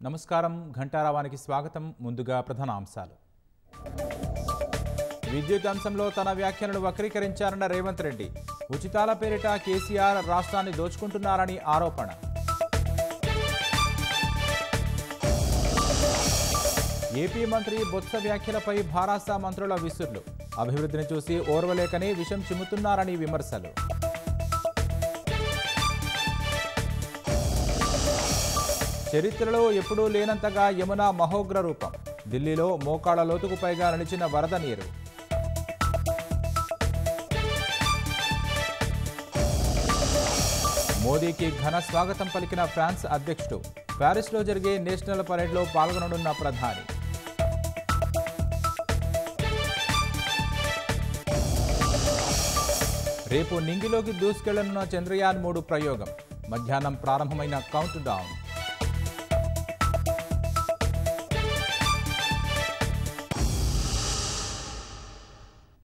నమస్కారం ఘంటారావానికి స్వాగతం ముందుగా ప్రధానాంశాలు విద్యుత్ అంశంలో తన వ్యాఖ్యలను వక్రీకరించారన్న రేవంత్ రెడ్డి ఉచితాల పేరిట కేసీఆర్ రాష్ట్రాన్ని దోచుకుంటున్నారని ఆరోపణ ఏపీ మంత్రి బొత్స వ్యాఖ్యలపై భారాస మంత్రుల విసుర్లు అభివృద్ధిని చూసి ఓర్వలేకనే విషం చిమ్ముతున్నారని విమర్శలు చరిత్రలో ఎప్పుడూ లేనంతగా యమున మహోగ్ర రూపం ఢిల్లీలో మోకాళ్ల లోతుకు పైగా నిలిచిన వరద నీరు మోదీకి ఘన స్వాగతం పలికిన ఫ్రాన్స్ అధ్యక్షుడు ప్యారిస్లో జరిగే నేషనల్ పరేడ్లో పాల్గొననున్న ప్రధాని రేపు నింగిలోకి దూసుకెళ్లనున్న చంద్రయాన్ మూడు ప్రయోగం మధ్యాహ్నం ప్రారంభమైన కౌంట్ డౌన్